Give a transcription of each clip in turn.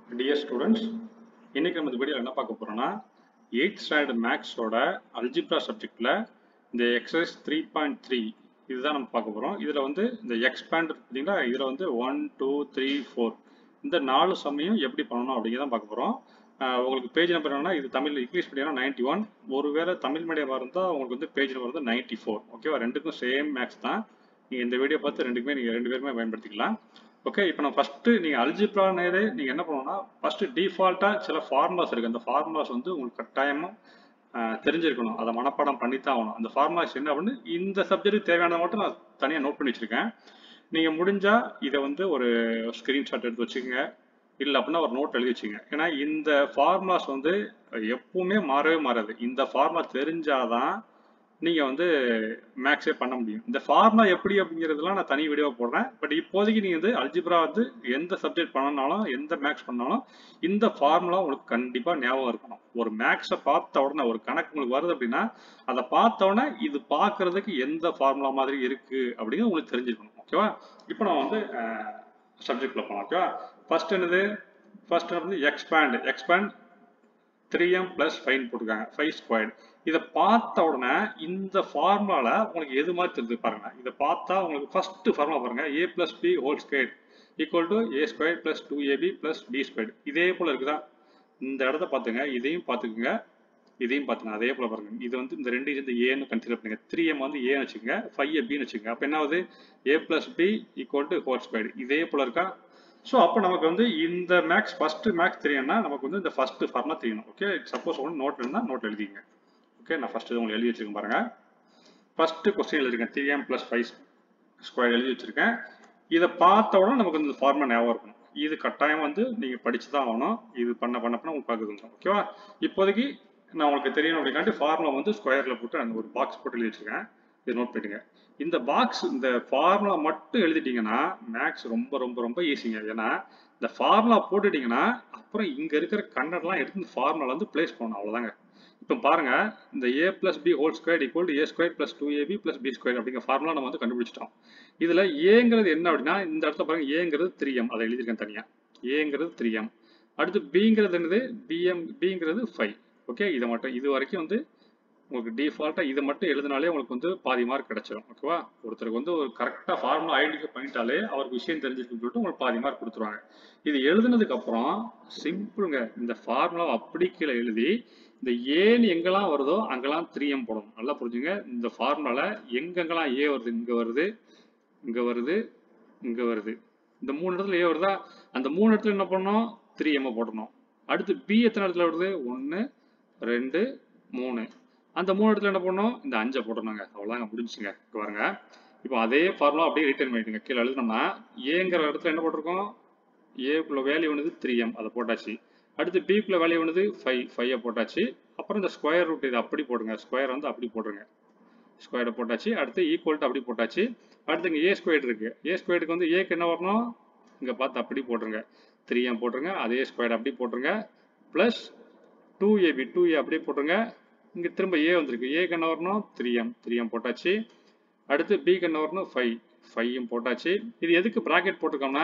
dear students இன்னைக்கு நம்ம இந்த வீடியோவில் என்ன பார்க்க போறோம்னா எயிட் ஸ்டாண்டர்ட் மேக்ஸோட அல்ஜிப்ரா சப்ஜெக்ட்ல இந்த எக்ஸசைஸ் த்ரீ பாயிண்ட் த்ரீ இதுதான் நம்ம பார்க்க போறோம் இதுல வந்து இந்த எக்ஸ்பேண்ட் பார்த்தீங்களா இதுல வந்து ஒன் டூ த்ரீ ஃபோர் இந்த நாலு சமயம் எப்படி பண்ணணும் அப்படிங்கிறத பார்க்க போறோம் ஆஹ் உங்களுக்கு பேஜ் நம்பர் என்னன்னா இது Tamil English medium ninety one ஒருவேளை தமிழ் மீடியமாக இருந்தால் உங்களுக்கு வந்து பேஜ் நம்பர் வந்து நைன்டி ஃபோர் ஓகேவா ரெண்டுக்கும் சேம் மேக்ஸ் தான் நீங்கள் இந்த வீடியோ பார்த்து ரெண்டுக்குமே நீங்கள் ரெண்டு பேருமே பயன்படுத்திக்கலாம் ஓகே இப்போ நான் ஃபஸ்ட்டு நீங்கள் அல்ஜிப்ரானே நீங்கள் என்ன பண்ணணும்னா ஃபஸ்ட்டு டிஃபால்ட்டாக சில ஃபார்முலாஸ் இருக்குது அந்த ஃபார்முலாஸ் வந்து உங்களுக்கு கட்டாயமாக தெரிஞ்சிருக்கணும் அதை மனப்பாடம் பண்ணித்தான் ஆகணும் அந்த ஃபார்முலாஸ் என்ன அப்படின்னு இந்த சப்ஜெக்ட்டுக்கு தேவையானதை மட்டும் நான் தனியாக நோட் பண்ணி வச்சுருக்கேன் நீங்கள் முடிஞ்சால் இதை வந்து ஒரு ஸ்க்ரீன்ஷாட் எடுத்து வச்சுக்கோங்க இல்லை அப்படின்னா ஒரு நோட் எழுதி வச்சுங்க ஏன்னா இந்த ஃபார்முலாஸ் வந்து எப்பவுமே மாறவே மாறாது இந்த ஃபார்முலா தெரிஞ்சாதான் நீங்கள் வந்து மேக்ஸே பண்ண முடியும் இந்த ஃபார்முலா எப்படி அப்படிங்கிறதுலாம் நான் தனி வீடியோ போடுறேன் பட் இப்போதைக்கு நீங்கள் வந்து அல்ஜிப்ரா வந்து எந்த சப்ஜெக்ட் பண்ணனாலும் எந்த மேக்ஸ் பண்ணாலும் இந்த ஃபார்முலா உங்களுக்கு கண்டிப்பாக ஞாபகம் இருக்கணும் ஒரு மேக்ஸை பார்த்த உடனே ஒரு கணக்கு உங்களுக்கு வருது அப்படின்னா அதை பார்த்த உடனே இது பார்க்கறதுக்கு எந்த ஃபார்முலா மாதிரி இருக்கு அப்படிங்கிறது உங்களுக்கு தெரிஞ்சிருக்கணும் ஓகேவா இப்போ நான் வந்து சப்ஜெக்ட்ல போகலாம் ஓகேவா ஃபர்ஸ்ட் என்னது ஃபர்ஸ்ட் வந்து expand expand three M plus five போட்டிருக்காங்க ஃபைவ் ஸ்கொயர்ட் இதை பார்த்த உடனே இந்த ஃபார்முலால உங்களுக்கு எது மாதிரி தெரிஞ்சு பாருங்க இதை பார்த்தா உங்களுக்கு ஃபர்ஸ்ட் ஃபார்முலா பாருங்க A plus B whole square equal to A square plus two AB plus B square இதே போல இருக்குதா இந்த இடத்த பார்த்துங்க இதையும் பார்த்துக்குங்க இதையும் பார்த்துங்க அதே போல பாருங்க இது வந்து இந்த ரெண்டு இந்த ஏன்னு கன்சிடர் பண்ணுங்க த்ரீ எம் வந்து ஏன்னு வச்சுக்கோங்க ஃபைவ் ஏ பின்னு வச்சுக்கோங்க அப்போ என்ன ஆகுது A plus B equal to whole square இதே போல இருக்கா ஸோ அப்போ நமக்கு வந்து இந்த மேக்ஸ் ஃபர்ஸ்ட் மேக்ஸ் தெரியும்னா நமக்கு வந்து இந்த ஃபர்ஸ்ட் ஃபார்முலா தெரியணும் ஓகே சப்போஸ் ஒன்று நோட் இருந்தால் நோட் எழுதிங்க ஓகே நான் ஃபர்ஸ்ட் இது உங்களுக்கு எழுதி வச்சிருக்கேன் பாருங்க ஃபர்ஸ்ட் கொஸ்டின் எழுதிருக்கேன் three M plus five square எழுதி வச்சிருக்கேன் இதை பார்த்த உடனே நமக்கு இந்த ஃபார்முலா ஞாபகம் இருக்கணும் இது கட்டாயம் வந்து நீங்கள் படிச்சு தான் ஆகணும் இது பண்ண பண்ண பண்ண உங்களுக்கு பார்க்குதுங்க ஓகேவா இப்போதைக்கு நான் உங்களுக்கு தெரியணும் அப்படிங்காட்டி ஃபார்முலா வந்து ஸ்கொயரில் போட்டு அந்த ஒரு பாக்ஸ் போட்டு எழுதி வச்சிருக்கேன் இதை நோட் பண்ணிடுங்க இந்த பாக்ஸ் இந்த ஃபார்முலா மட்டும் எழுதிட்டீங்கன்னா மேக்ஸ் ரொம்ப ரொம்ப ரொம்ப ஈஸிங்க ஏன்னா இந்த ஃபார்முலா போட்டுட்டீங்கன்னா அப்புறம் இங்க இருக்கிற கண்ணடெல்லாம் எடுத்து இந்த ஃபார்முலா வந்து பிளேஸ் பண்ணணும் அவ்வளவுதாங்க இப்போ பாருங்க இந்த A plus B whole square equal A square plus two AB plus B square அப்படிங்கிற ஃபார்முலா நம்ம வந்து கண்டுபிடிச்சிட்டோம் இதுல ஏங்கிறது என்ன அப்படின்னா இந்த இடத்துல பாருங்க ஏங்கிறது த்ரீ எம் அதை எழுதியிருக்கேன் தனியா ஏங்கிறது த்ரீ எம் அடுத்து பிங்கிறது என்னது பிஎம் பிங்கிறது ஃபைவ் ஓகே இதை மட்டும் இது வரைக்கும் வந்து உங்களுக்கு டிஃபால்ட்டாக இதை மட்டும் எழுதினாலே உங்களுக்கு வந்து பாதி மார்க் கிடைச்சிடும் ஓகேவா ஒருத்தருக்கு வந்து ஒரு கரெக்டாக ஃபார்முலா ஐடென்டிஃபை பண்ணிட்டாலே அவருக்கு விஷயம் தெரிஞ்சிருக்குன்னு சொல்லிட்டு உங்களுக்கு பாதி மார்க் கொடுத்துருவாங்க இது எழுதுனதுக்கு அப்புறம் சிம்பிளுங்க இந்த ஃபார்முலா அப்படி கீழே எழுதி இந்த ஏன்னு எங்கெல்லாம் வருதோ அங்கெல்லாம் த்ரீ எம் போடணும் நல்லா புரிஞ்சுங்க இந்த ஃபார்முலால எங்கெங்கெல்லாம் ஏ வருது இங்கே வருது இங்கே வருது இங்கே வருது இந்த மூணு இடத்துல ஏ வருதா அந்த மூணு இடத்துல என்ன பண்ணணும் த்ரீ எம் போடணும் அடுத்து பி எத்தனை இடத்துல வருது ஒன்று ரெண்டு மூணு அந்த மூணு இடத்துல என்ன பண்ணணும் இந்த அஞ்சை போட்டணுங்க அவ்வளோதாங்க முடிஞ்சுங்க பாருங்க இப்போ அதே ஃபார்முலா அப்படியே ரிட்டர்ன் பண்ணிட்டுங்க கீழே எழுதுனோம்னா ஏங்கிற இடத்துல என்ன போட்டிருக்கோம் ஏக்குள்ள வேல்யூ ஒன்று த்ரீ எம் அதை போட்டாச்சு அடுத்து பிக்குள்ள வேல்யூ ஒன்று ஃபைவ் ஃபைவை போட்டாச்சு அப்புறம் இந்த ஸ்கொயர் ரூட் இது அப்படி போடுங்க ஸ்கொயர் வந்து அப்படி போட்டுருங்க ஸ்கொயரை போட்டாச்சு அடுத்து ஈக்குவல் அப்படி போட்டாச்சு அடுத்து இங்கே ஏ ஸ்கொயர் இருக்கு ஏ ஸ்கொயருக்கு வந்து ஏக்கு என்ன வரணும் இங்கே பார்த்து அப்படி போட்டுருங்க த்ரீ எம் போட்டுருங்க அதே ஸ்கொயர் அப்படி போட்டுருங்க plus two AB two A அப்படியே போட்டுருங்க இங்கே திரும்ப ஏ வந்திருக்கு ஏக்கு என்ன வரணும் த்ரீ எம் த்ரீ எம் போட்டாச்சு அடுத்து பிக்கு என்ன வரணும் ஃபைவ் ஃபைவும் போட்டாச்சு இது எதுக்கு ப்ராக்கெட் போட்டிருக்கோம்னா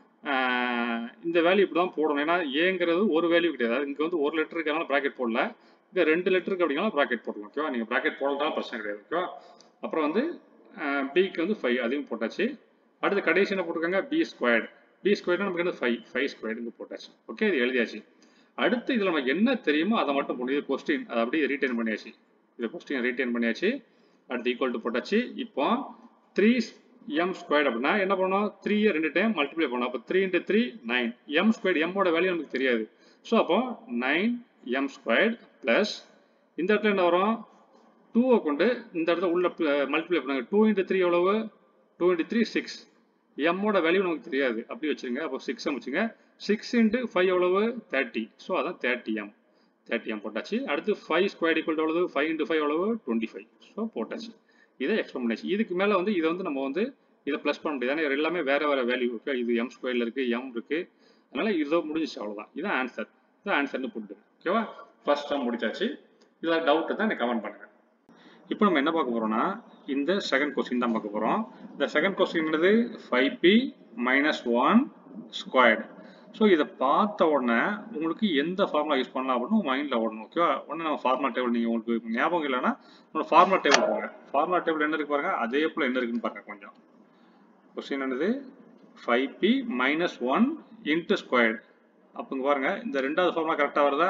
இந்த வேல்யூ இப்படி தான் போடணும் ஏன்னா ஏங்கிறது ஒரு வேல்யூ கிடையாது இங்கே வந்து ஒரு லெட்டர் இருக்கிறனால ப்ராக்கெட் போடல இங்கே ரெண்டு லெட்டருக்கு அப்படின்னா ப்ராக்கெட் போடலாம் ஓகேவா நீங்கள் ப்ராக்கெட் போடலாம் பிரச்சனை கிடையாது ஓகேவா அப்புறம் வந்து பிக்கு வந்து ஃபைவ் அதையும் போட்டாச்சு அடுத்து கடைசி என்ன போட்டிருக்காங்க பி ஸ்கொயர்டு பி ஸ்கொயர்டு நமக்கு வந்து ஃபைவ் ஃபைவ் ஸ்கொயர்டு இங்கே போட்டாச்சு ஓகே இது எழுதியாச்சு அடுத்து இதில் நமக்கு என்ன தெரியுமோ அதை மட்டும் முடியுது கொஸ்டின் அதை அப்படியே ரீட்டைன் பண்ணியாச்சு இதை கொஸ்டின் ரீட்டைன் பண்ணியாச்சு அடுத்து ஈக்குவல் டு போட்டாச்சு இப்போ த்ரீ எம் ஸ்கொயர்ட் அப்படின்னா என்ன பண்ணணும் த்ரீயை ரெண்டு டைம் மல்டிப்ளை பண்ணணும் அப்போ three into three nine M squared எம்மோட வேல்யூ நமக்கு தெரியாது ஸோ அப்போ நைன் எம் ஸ்கொயர்ட் ப்ளஸ் இந்த இடத்துல என்ன வரும் டூவை கொண்டு இந்த இடத்துல உள்ள மல்டிப்ளை பண்ணுங்க டூ இன்ட்டு த்ரீ எவ்வளவு டூ இன்ட்டு த்ரீ சிக்ஸ் எம்மோட வேல்யூ நமக்கு தெரியாது அப்படி வச்சுருங்க அப்போ சிக்ஸ் வச்சுங்க சிக்ஸ் இன்ட்டு ஃபைவ் எவ்வளவு தேர்ட்டி ஸோ அதான் தேர்ட்டி எம் தேர்ட்டி எம் போட்டாச்சு அடுத்து ஃபைவ் ஸ்கொயர் ஈக்குவல் எவ்வளவு ஃபைவ் இன்ட்டு ஃபைவ் எவ்வளவு டுவெண்ட்டி ஃபைவ் ஸோ போட்டாச்சு இதை எக்ஸ்பிளைன் பண்ணியாச்சு இதுக்கு மேலே வந்து இதை வந்து நம்ம வந்து இதை ப்ளஸ் பண்ண முடியாது ஏன்னா எல்லாமே வேற வேற வேல்யூ இருக்கு இது எம் ஸ்கொயர்ல இருக்கு எம் இருக்கு அதனால இதோ முடிஞ்சிச்சு அவ்வளோதான் இதான் ஆன்சர் இதான் ஆன்சர்னு போட்டுங்க ஓகேவா ஃபர்ஸ்ட் டைம் முடிச்சாச்சு இதில் டவுட் தான் எனக்கு கமெண்ட் பண்ணுங்க இப்போ நம்ம என்ன பார்க்க போறோம்னா இந்த செகண்ட் கொஸ்டின் தான் பார்க்க போறோம் இந்த second question five B minus one squared so இதை பார்த்த உடனே உங்களுக்கு எந்த ஃபார்முலா யூஸ் பண்ணலாம் அப்படின்னு மைண்டில் ஓடணும் ஓகேவா உடனே நம்ம ஃபார்முலா டேபிள் நீங்கள் உங்களுக்கு ஞாபகம் இல்லைன்னா உங்களோட ஃபார்முலா டேபிள் போங்க ஃபார்முலா டேபிள் என்ன இருக்கு பாருங்க அதே போல் என்ன இருக்குன்னு பாருங்க கொஞ்சம் கொஸ்டின் என்னது five B minus one into squared அப்போ பாருங்க இந்த ரெண்டாவது ஃபார்முலா கரெக்டாக வருதா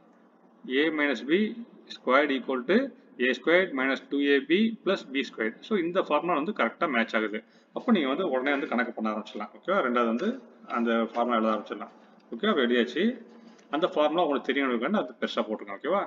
A minus B squared equal to A squared minus two AB plus B squared so இந்த ஃபார்முலா வந்து கரெக்டாக மேட்ச் ஆகுது அப்போ நீங்கள் வந்து உடனே வந்து கணக்கு பண்ண ஆரம்பிச்சிடலாம் ஓகேவா ரெண்டாவது வந்து அந்த ஃபார்முலா எழுத ஆரம்பிச்சிடலாம் ஓகேவா ரெடியாச்சு அந்த ஃபார்முலா உங்களுக்கு தெரியணும் அது பெருசாக போட்டுருங்க ஓகேவா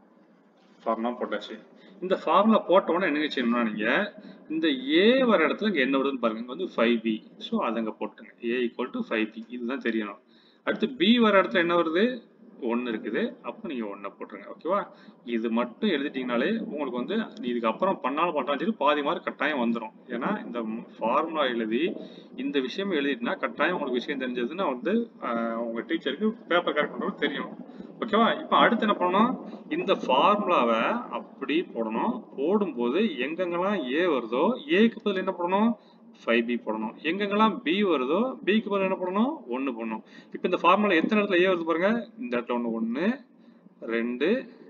ஃபார்முலா போட்டாச்சு இந்த ஃபார்முலா போட்ட உடனே என்ன செய்யணும்னா நீங்கள் இந்த ஏ வர இடத்துல இங்கே என்ன வருதுன்னு பாருங்க இங்கே வந்து ஃபைவ் பி ஸோ அதை அங்கே போட்டுங்க A equal to five B இதுதான் தெரியணும் அடுத்து பி வர இடத்துல என்ன வருது ஒன்று இருக்குது அப்போ நீங்கள் ஒன்றை போட்டுருங்க ஓகேவா இது மட்டும் எழுதிட்டீங்கனாலே உங்களுக்கு வந்து இதுக்கு அப்புறம் பண்ணாலும் பண்ணாலும் சரி பாதி மார்க் கட்டாயம் வந்துடும் ஏன்னா இந்த ஃபார்முலா எழுதி இந்த விஷயம் எழுதிட்டுனா கட்டாயம் உங்களுக்கு விஷயம் தெரிஞ்சதுன்னா வந்து உங்கள் டீச்சருக்கு பேப்பர் கரெக்ட் பண்ணுறது தெரியும் ஓகேவா இப்போ அடுத்து என்ன பண்ணணும் இந்த ஃபார்முலாவை அப்படி போடணும் போடும்போது எங்கெங்கெல்லாம் ஏ வருதோ ஏக்கு பதில் என்ன பண்ணணும் ஃபைவ் பி போடணும் எங்கெங்கெல்லாம் பி வருதோ பிக்கு பதில் என்ன பண்ணணும் ஒன்று போடணும் இப்போ இந்த ஃபார்முலா எத்தனை இடத்துல ஏ வருது பாருங்க இந்த இடத்துல ஒன்று ஒன்று ரெண்டு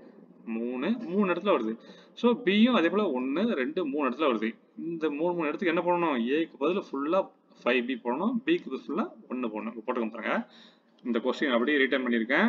மூணு மூணு இடத்துல வருது ஸோ பியும் அதே போல் ஒன்று ரெண்டு மூணு இடத்துல வருது இந்த மூணு மூணு இடத்துக்கு என்ன பண்ணணும் ஏக்கு பதில் ஃபுல்லாக ஃபைவ் பி போடணும் பிக்கு ஃபுல்லாக ஒன்று போடணும் போட்டுக்க பாருங்க இந்த கொஸ்டின் அப்படியே ரிட்டர்ன் பண்ணியிருக்கேன்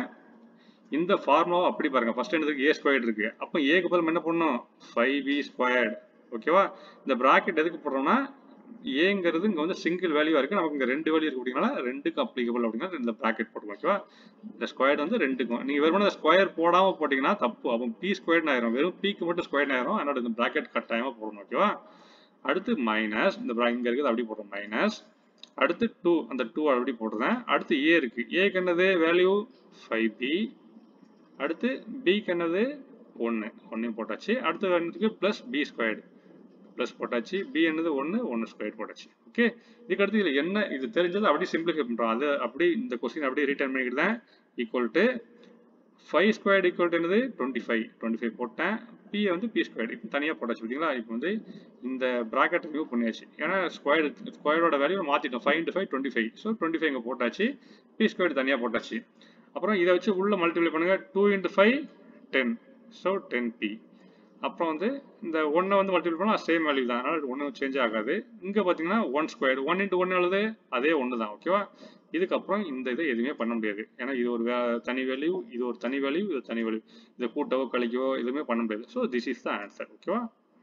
இந்த ஃபார்முலாவை அப்படி பாருங்க ஃபர்ஸ்ட் என்னதுக்கு ஏ ஸ்கொயர்ட் இருக்கு அப்போ ஏக்கு பதில் என்ன பண்ணணும் ஃபைவ் பி ஸ்கொயர்டு ஓகேவா இந்த ப்ராக்கெட் எதுக்கு போடுறோம்னா ஏங்கிறது இங்கே வந்து சிங்கிள் வேல்யூவாக இருக்குது நமக்கு இங்கே ரெண்டு வேல்யூ இருக்கு அப்படிங்கனால ரெண்டுக்கு அப்ளிகபிள் அப்படின்னா இந்த ப்ராக்கெட் போட்டுக்கோம் ஓகேவா இந்த ஸ்கொயர் வந்து ரெண்டுக்கும் நீங்கள் வெறும் இந்த ஸ்கொயர் போடாமல் போட்டிங்கன்னா தப்பு அப்போ பி ஸ்கொயர்னு ஆயிரும் வெறும் பிக்கு மட்டும் ஸ்கொயர் ஆயிரும் அதனோட இந்த ப்ராக்கெட் கட்டாயமாக போடணும் ஓகேவா அடுத்து மைனஸ் இந்த இங்கே இருக்குது அப்படி போடுறோம் மைனஸ் அடுத்து டூ அந்த டூ அப்படி போட்டுறேன் அடுத்து ஏ இருக்குது ஏக்கு என்னது வேல்யூ ஃபைவ் பி அடுத்து பிக்கு என்னது ஒன்று ஒன்றையும் போட்டாச்சு அடுத்து என்னதுக்கு ப்ளஸ் பி ஸ்கொயர்டு ப்ளஸ் போட்டாச்சு பி என்னது ஒன்று ஒன்று ஸ்கொயர் போட்டாச்சு ஓகே இதுக்கு அடுத்து இதில் என்ன இது தெரிஞ்சது அப்படியே சிம்பிளிஃபை பண்ணுறோம் அது அப்படி இந்த கொஸ்டின் அப்படியே ரிட்டர்ன் பண்ணிக்கிட்டேன் equal to five square equal to என்னது டுவெண்ட்டி ஃபைவ் டுவெண்ட்டி ஃபைவ் போட்டேன் பி வந்து பி ஸ்கொயர் இப்போ தனியாக போட்டாச்சு பார்த்தீங்களா இப்போ வந்து இந்த ப்ராக்கெட் ரிமூவ் பண்ணியாச்சு ஏன்னா ஸ்கொயர் ஸ்கொயரோட வேல்யூ மாற்றிட்டோம் five into five twenty five so twenty five இங்கே போட்டாச்சு பி ஸ்கொயர் தனியாக போட்டாச்சு அப்புறம் இதை வச்சு உள்ள மல்டிப்ளை பண்ணுங்க two into five ten so ten B அப்புறம் வந்து இந்த ஒன்றை வந்து மல்டிபிள் பண்ணால் சேம் வேல்யூ தான் அதனால் ஒன்றும் சேஞ்ச் ஆகாது இங்கே பார்த்தீங்கன்னா ஒன் ஸ்கொயர் ஒன் இன்ட்டு ஒன்று எழுது அதே ஒன்று தான் ஓகேவா இதுக்கப்புறம் இந்த இதை எதுவுமே பண்ண முடியாது ஏன்னா இது ஒரு தனி வேல்யூ இது ஒரு தனி வேல்யூ இது தனி வேல்யூ இதை கூட்டவோ கழிக்கவோ எதுவுமே பண்ண முடியாது so this is the answer ஓகேவா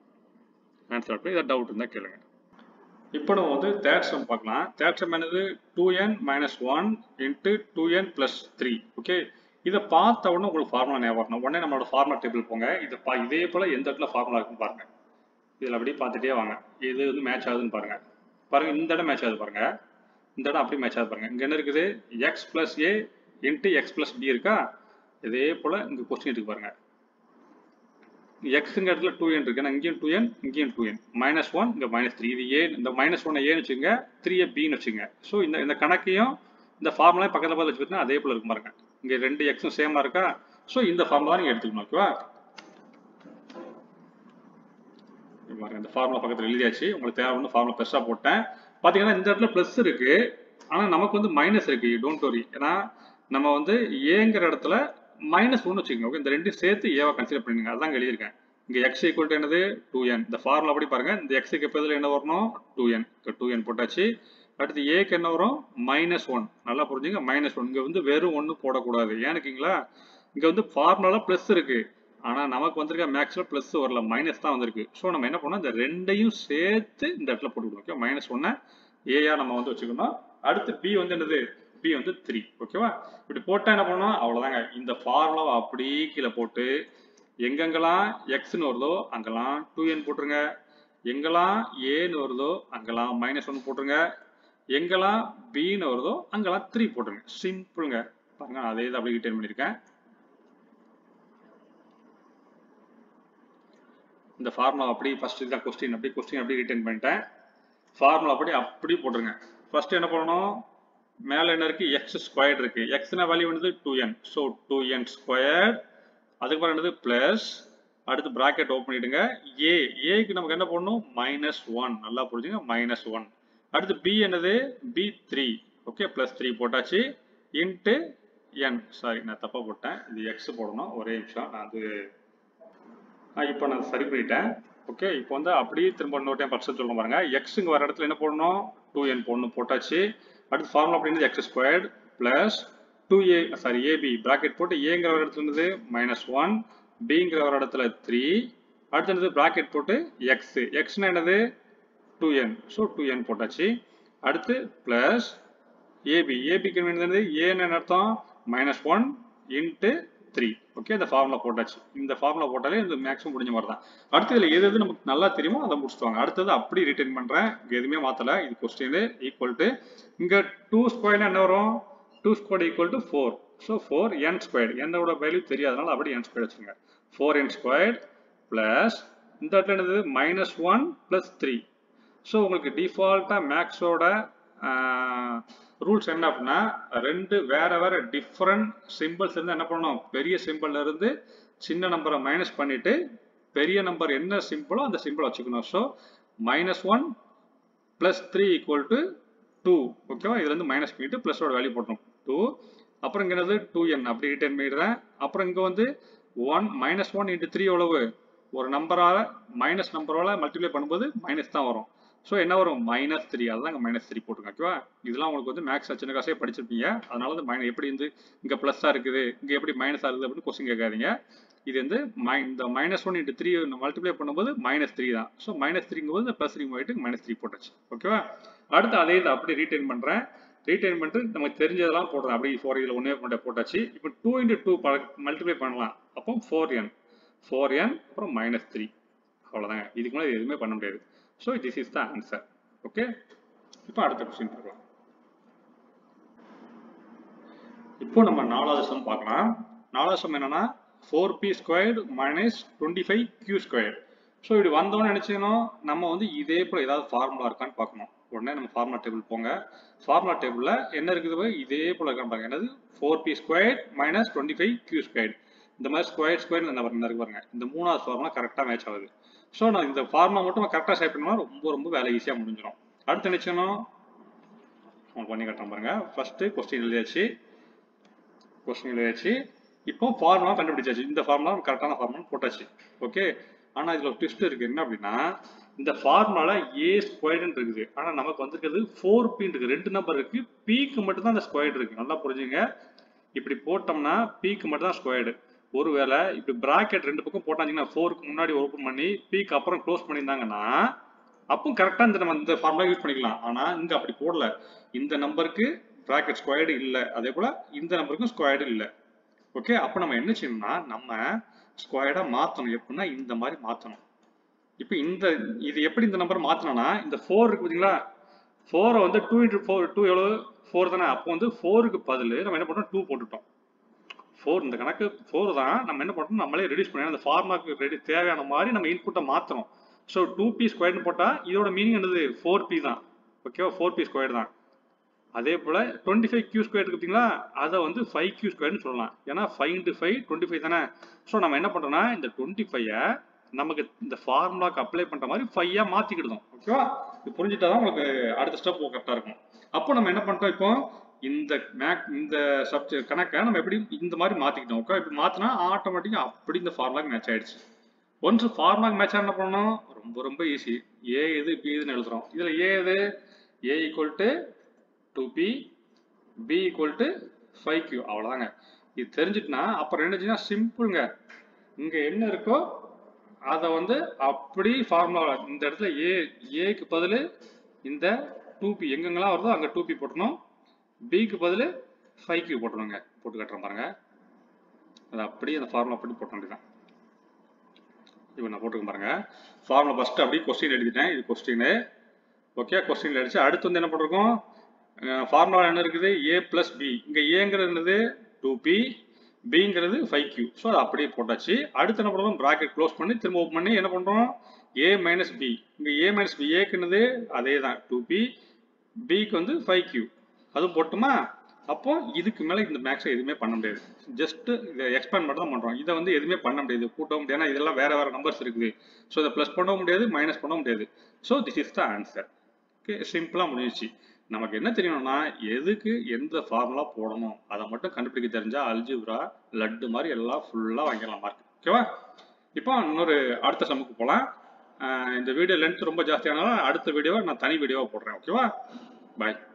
ஆன்சர் அப்படி இதை டவுட் இருந்தால் கேளுங்க இப்போ நம்ம வந்து தேர்ட் சம் பார்க்கலாம் தேர்ட் சம் என்னது two N minus one into two N plus three okay இதை பார்த்த உடனே உங்களுக்கு ஃபார்முலா ஞாபகம் வரணும் உடனே நம்மளோட ஃபார்முலா டேபிள் போங்க இதை பா இதே போல் எந்த இடத்துல ஃபார்முலா இருக்குன்னு பாருங்க இதில் அப்படியே பார்த்துட்டே வாங்க இது வந்து மேட்ச் ஆகுதுன்னு பாருங்க பாருங்க இந்த இடம் மேட்ச் ஆகுது பாருங்க இந்த இடம் அப்படியே மேட்ச் ஆகுது பாருங்க இங்கே என்ன இருக்குது X plus A into X plus B இருக்கா இதே போல் இங்கே கொஸ்டின் இருக்கு பாருங்க எக்ஸுங்க இடத்துல டூ என் இருக்கு இங்கேயும் டூ என் இங்கேயும் டூ என் மைனஸ் ஒன் இங்கே மைனஸ் த்ரீ இது ஏ இந்த மைனஸ் ஒன்னை ஏன்னு வச்சுங்க த்ரீயை பின்னு வச்சுங்க ஸோ இந்த இந்த கணக்கையும் இந்த ஃபார்முலா பக்கத்தில் பார்த்து வச்சுக்கிட்டா அதே போல் இருக்கும் பாருங்க இங்கே ரெண்டு எக்ஸும் சேமாக இருக்கா ஸோ இந்த ஃபார்முலா நீங்கள் எடுத்துக்கணும் ஓகேவா பாருங்க இந்த ஃபார்முலா பக்கத்தில் எழுதியாச்சு உங்களுக்கு தேவை வந்து ஃபார்முலா பெருசாக போட்டேன் பார்த்தீங்கன்னா இந்த இடத்துல ப்ளஸ் இருக்கு ஆனால் நமக்கு வந்து மைனஸ் இருக்கு டோன்ட் வரி ஏன்னா நம்ம வந்து ஏங்கிற இடத்துல மைனஸ் ஒன்று வச்சுக்கோங்க ஓகே இந்த ரெண்டையும் சேர்த்து ஏவா கன்சிடர் பண்ணிங்க அதான் எழுதியிருக்கேன் இங்கே எக்ஸ் ஈக்குவல் டு என்னது டூ என் இந்த ஃபார்முலா அப்படி பாருங்க இந்த எக்ஸுக்கு எப்போ இதில் என்ன வரணும் டூ என் டூ என் போட்டாச்சு அடுத்து ஏக்கு என்ன வரும் மைனஸ் ஒன் நல்லா புரிஞ்சுங்க மைனஸ் ஒன் இங்கே வந்து வெறும் ஒன்று போடக்கூடாது ஏன்னுக்கிங்களா இங்கே வந்து ஃபார்முலாவில் ப்ளஸ் இருக்கு ஆனால் நமக்கு வந்திருக்க மேக்ஸில் ப்ளஸ் வரல மைனஸ் தான் வந்திருக்கு ஸோ நம்ம என்ன பண்ணோம் இந்த ரெண்டையும் சேர்த்து இந்த இடத்துல போட்டுக்கணும் ஓகே மைனஸ் ஒன்னை ஏயா நம்ம வந்து வச்சுக்கணும் அடுத்து பி வந்து என்னது பி வந்து த்ரீ ஓகேவா இப்படி போட்டால் என்ன பண்ணணும் அவ்வளோதாங்க இந்த ஃபார்முலாவை அப்படியே கீழே போட்டு எங்கெங்கெல்லாம் எக்ஸ்னு வருதோ அங்கெல்லாம் டூ என் போட்டுருங்க எங்கெல்லாம் ஏன்னு வருதோ அங்கெல்லாம் மைனஸ் ஒன் போட்டுருங்க எங்கெல்லாம் பின்னு வருதோ அங்கெல்லாம் த்ரீ போட்டுருங்க சிம்பிளுங்க பாருங்க நான் அதே தான் அப்படியே ரிட்டர்ன் பண்ணியிருக்கேன் இந்த ஃபார்முலா அப்படி ஃபர்ஸ்ட் இதுதான் கொஸ்டின் அப்படி கொஸ்டின் அப்படி ரிட்டர்ன் பண்ணிட்டேன் ஃபார்முலா அப்படி அப்படி போட்டுருங்க ஃபர்ஸ்ட் என்ன பண்ணணும் மேலே என்ன இருக்கு எக்ஸ் ஸ்கொயர் இருக்கு எக்ஸ்னா வேல்யூ வந்து two N so two N square அதுக்கப்புறம் என்னது பிளஸ் அடுத்து ப்ராக்கெட் ஓப்பன் பண்ணிடுங்க ஏ ஏக்கு நமக்கு என்ன பண்ணணும் மைனஸ் ஒன் நல்லா புரிஞ்சுங்க மைனஸ் ஒன் அடுத்து பி என்னது B three okay plus three போட்டாச்சு இன்ட்டு என் சாரி நான் தப்பாக போட்டேன் இது எக்ஸ் போடணும் ஒரே நிமிஷம் நான் அது இப்போ நான் சரி பண்ணிட்டேன் ஓகே இப்போ வந்து அப்படியே திரும்ப இன்னொரு டைம் பர்சன் சொல்ல பாருங்க எக்ஸுங்க வர இடத்துல என்ன போடணும் டூ என் போடணும் போட்டாச்சு அடுத்து ஃபார்முலா அப்படின்றது X squared plus two A sorry AB bracket போட்டு ஏங்கிற ஒரு இடத்துல இருந்தது மைனஸ் ஒன் பிங்கிற ஒரு இடத்துல த்ரீ அடுத்து என்னது ப்ராக்கெட் போட்டு எக்ஸ் எக்ஸ்னா என்னது two N so two N போட்டாச்சு அடுத்து பிளஸ் ஏபி ஏபிக்கு வேண்டியது ஏன்னு என்ன அர்த்தம் minus one into three okay இந்த ஃபார்முலா போட்டாச்சு இந்த ஃபார்முலா போட்டாலே இந்த மேக்ஸிமம் முடிஞ்ச மாதிரி தான் அடுத்து இதில் எது எது நமக்கு நல்லா தெரியுமோ அதை முடிச்சுவாங்க அடுத்தது அப்படி ரிட்டர்ன் பண்ணுறேன் இங்கே எதுவுமே மாற்றலை இது கொஸ்டின் ஈக்குவல் டு இங்கே டூ ஸ்கொயர்னா என்ன வரும் two square equal to four so four N square என்னோட வேல்யூ தெரியாதனால அப்படி என் ஸ்கொயர் வச்சுங்க ஃபோர் என் ஸ்கொயர் ப்ளஸ் இந்த இடத்துல என்னது minus one plus three so உங்களுக்கு டிஃபால்ட்டாக மேக்ஸோட ரூல்ஸ் என்ன அப்படின்னா ரெண்டு வேற வேற டிஃப்ரெண்ட் சிம்பிள்ஸ் இருந்து என்ன பண்ணணும் பெரிய சிம்பிள்ல இருந்து சின்ன நம்பரை மைனஸ் பண்ணிட்டு பெரிய நம்பர் என்ன சிம்பிளோ அந்த சிம்பிள் வச்சுக்கணும் so minus one plus three equal to two ஓகேவா இதுல இருந்து மைனஸ் பண்ணிட்டு பிளஸோட வேல்யூ போட்டணும் டூ அப்புறம் இங்க என்னது டூ என் அப்படி ரிட்டர்ன் பண்ணிடுறேன் அப்புறம் இங்க வந்து one minus one into three எவ்வளவு ஒரு நம்பரால மைனஸ் நம்பரால மல்டிப்ளை பண்ணும்போது மைனஸ் தான் வரும் ஸோ என்ன வரும் மைனஸ் த்ரீ அதுதான் இங்கே மைனஸ் த்ரீ போட்டுருங்க ஓகேவா இதெல்லாம் உங்களுக்கு வந்து மேக்ஸ் சின்ன காசே படிச்சிருப்பீங்க அதனால வந்து மைனஸ் எப்படி வந்து இங்கே ப்ளஸ்ஸாக இருக்குது இங்கே எப்படி மைனஸாக இருக்குது அப்படின்னு கொஸ்டின் கேட்காதீங்க இது வந்து மை இந்த minus one into three multiply பண்ணும்போது மைனஸ் த்ரீ தான் ஸோ மைனஸ் த்ரீங்கும் போது ப்ளஸ் த்ரீ போயிட்டு மைனஸ் த்ரீ போட்டாச்சு ஓகேவா அடுத்து அதே இதை அப்படியே ரீட்டைன் பண்ணுறேன் ரீட்டைன் பண்ணிட்டு நமக்கு தெரிஞ்சதெல்லாம் போடுறேன் அப்படி ஃபோர் இதில் ஒன்றே கொண்டே போட்டாச்சு இப்போ டூ இன்ட்டு டூ மல்டிப்ளை பண்ணலாம் அப்போ ஃபோர் என் ஃபோர் என் அப்புறம் மைனஸ் த்ரீ அவ்வளோதாங்க இதுக்கு மேலே எதுவுமே பண்ண முடியாது so this is the answer okay இப்போ அடுத்த கொஸ்டின் பார்க்கலாம் இப்போ நம்ம நாலாவது சம் பார்க்கலாம் நாலாவது சம் என்னன்னா four B squared minus twenty five Q square so இப்படி வந்தோன்னு நினச்சிக்கணும் நம்ம வந்து இதே போல் ஏதாவது ஃபார்முலா இருக்கான்னு பார்க்கணும் உடனே நம்ம ஃபார்முலா டேபிள் போங்க ஃபார்முலா டேபிளில் என்ன இருக்குது இதே போல் இருக்கான்னு பாருங்க என்னது four B square minus twenty five Q square இந்த மாதிரி ஸ்கொயர் ஸ்கொயர் இந்த நம்பர் இருக்கு பாருங்க இந்த மூணாவது ஃபார்முலா கரெக்டாக மேட்ச் ஆகுது ஸோ நான் இந்த ஃபார்முலா மட்டும் கரெக்டாக டைப் பண்ணா ரொம்ப ரொம்ப வேலை ஈஸியாக முடிஞ்சிடும் அடுத்து நினச்சணும் பண்ணி கட்டுறேன் பாருங்க ஃபர்ஸ்ட் கொஸ்டின் எழுதியாச்சு கொஸ்டின் எழுதியாச்சு இப்போ ஃபார்முலா கண்டுபிடிச்சாச்சு இந்த ஃபார்முலா கரெக்டான ஃபார்முலா போட்டாச்சு ஓகே ஆனால் இதில் ஒரு ட்விஸ்ட் இருக்கு என்ன அப்படின்னா இந்த ஃபார்முலால ஏ ஸ்கொயர்டுன்னு இருக்குது ஆனால் நமக்கு வந்திருக்கிறது ஃபோர் பின்னு இருக்கு ரெண்டு நம்பர் இருக்கு பிக்கு மட்டும் தான் அந்த ஸ்கொயர்டு இருக்கு நல்லா புரிஞ்சுங்க இப்படி போட்டோம்னா பிக்கு மட்டும் தான் ஸ்கொயர்டு ஒருவேளை இப்படி பிராக்கெட் ரெண்டு பக்கம் போட்டாங்கன்னா ஃபோருக்கு முன்னாடி ஓப்பன் பண்ணி பீக்கு அப்புறம் க்ளோஸ் பண்ணியிருந்தாங்கன்னா அப்போ கரெக்டாக இந்த நம்ம இந்த ஃபார்முலா யூஸ் பண்ணிக்கலாம் ஆனால் இங்கே அப்படி போடல இந்த நம்பருக்கு பிராக்கெட் ஸ்கொயர்டு இல்லை அதே போல் இந்த நம்பருக்கும் ஸ்கொயர்டு இல்லை ஓகே அப்போ நம்ம என்ன செய்யணும்னா நம்ம ஸ்கொயர்டாக மாற்றணும் எப்படின்னா இந்த மாதிரி மாற்றணும் இப்போ இந்த இது எப்படி இந்த நம்பர் மாற்றணும்னா இந்த ஃபோர் இருக்கு பார்த்தீங்களா ஃபோரை வந்து டூ இன்ட்டு ஃபோர் டூ எவ்வளோ ஃபோர் தானே அப்போ வந்து ஃபோருக்கு பதில் நம்ம என்ன பண்ணோம் டூ போட்டுட்டோம் ஃபோர் இந்த கணக்கு ஃபோர் தான் நம்ம என்ன பண்ணுறோம் நம்மளே ரெடியூஸ் பண்ணி அந்த ஃபார்மாக்கு ரெடி தேவையான மாதிரி நம்ம இன்புட்டை மாற்றணும் ஸோ டூ பி ஸ்கொயர்னு போட்டால் இதோட மீனிங் என்னது ஃபோர் பி தான் ஓகேவா ஃபோர் பி ஸ்கொயர் தான் அதே போல் டுவெண்ட்டி ஃபைவ் கியூ ஸ்கொயர் பார்த்தீங்களா அதை வந்து ஃபைவ் கியூ ஸ்கொயர்னு சொல்லலாம் ஏன்னா five into five twenty five தானே ஸோ நம்ம என்ன பண்ணுறோம்னா இந்த டுவெண்ட்டி ஃபைவை நமக்கு இந்த ஃபார்முலாக்கு அப்ளை பண்ணுற மாதிரி ஃபையாக மாற்றிக்கிடுதோம் ஓகேவா இது புரிஞ்சுட்டா தான் உங்களுக்கு அடுத்த ஸ்டெப் கரெக்டாக இருக்கும் அப்போ நம்ம என்ன பண்ணுறோம் இப்போ இந்த மேக் இந்த சப்ஜெக்ட் கணக்கை நம்ம எப்படி இந்த மாதிரி மாற்றிக்கிட்டோம் ஓகே இப்படி மாற்றினா ஆட்டோமேட்டிக்காக அப்படி இந்த ஃபார்முலாக்கு மேட்ச் ஆயிடுச்சு ஒன்ஸ் ஃபார்முலாக்கு மேட்ச் என்ன பண்ணணும் ரொம்ப ரொம்ப ஈஸி ஏ எது பி இதுன்னு எழுதுறோம் இதில் ஏ எது A equal to two B B equal to five Q அவ்வளோதாங்க இது தெரிஞ்சுட்டுனா அப்புறம் என்னச்சுன்னா சிம்பிளுங்க இங்கே என்ன இருக்கோ அதை வந்து அப்படி ஃபார்முலா இந்த இடத்துல ஏ ஏக்கு பதில் இந்த டூ பி எங்கெங்கெல்லாம் வருதோ அங்கே டூ பி போட்டணும் பிக்கு பதில் ஃபைவ் கியூ போட்டுருங்க போட்டு கட்டுறேன் பாருங்க அது அப்படியே அந்த ஃபார்முலா அப்படி போட்ட வேண்டியதான் இப்போ நான் போட்டுக்க பாருங்க ஃபார்முலா ஃபர்ஸ்ட் அப்படியே கொஸ்டின் எழுதிட்டேன் இது கொஸ்டின் ஓகே கொஸ்டின் அடிச்சு அடுத்து வந்து என்ன பண்ணிருக்கோம் ஃபார்முலா என்ன இருக்குது ஏ பிளஸ் பி இங்கே ஏங்கிறது என்னது டூ பி பிங்கிறது ஃபைவ் கியூ ஸோ அது அப்படியே போட்டாச்சு அடுத்து என்ன பண்ணுறோம் ப்ராக்கெட் க்ளோஸ் பண்ணி திரும்ப ஓப்பன் பண்ணி என்ன பண்ணுறோம் ஏ மைனஸ் பி இங்கே ஏ மைனஸ் பி ஏக்கு என்னது அதே தான் டூ பி பிக்கு வந்து ஃபைவ் கியூ அதுவும் போட்டுமா அப்போ இதுக்கு மேலே இந்த மேக்ஸை எதுவுமே பண்ண முடியாது ஜஸ்ட் இதை எக்ஸ்பேண்ட் மட்டும் தான் பண்ணுறோம் இதை வந்து எதுவுமே பண்ண முடியாது கூட்டவும் முடியாது ஏன்னா இதெல்லாம் வேற வேற நம்பர்ஸ் இருக்குது ஸோ இதை ப்ளஸ் பண்ணவும் முடியாது மைனஸ் பண்ணவும் முடியாது so this is the answer okay சிம்பிளாக முடிஞ்சிச்சு நமக்கு என்ன தெரியணும்னா எதுக்கு எந்த ஃபார்முலா போடணும் அதை மட்டும் கண்டுபிடிக்க தெரிஞ்சா அல்ஜிப்ரா லட்டு மாதிரி எல்லாம் ஃபுல்லாக வாங்கிடலாம் மார்க் ஓகேவா இப்போ இன்னொரு அடுத்த சமுக்கு போகலாம் இந்த வீடியோ லென்த் ரொம்ப ஜாஸ்தியானாலும் அடுத்த வீடியோவை நான் தனி வீடியோவாக போடுறேன் ஓகேவா பாய்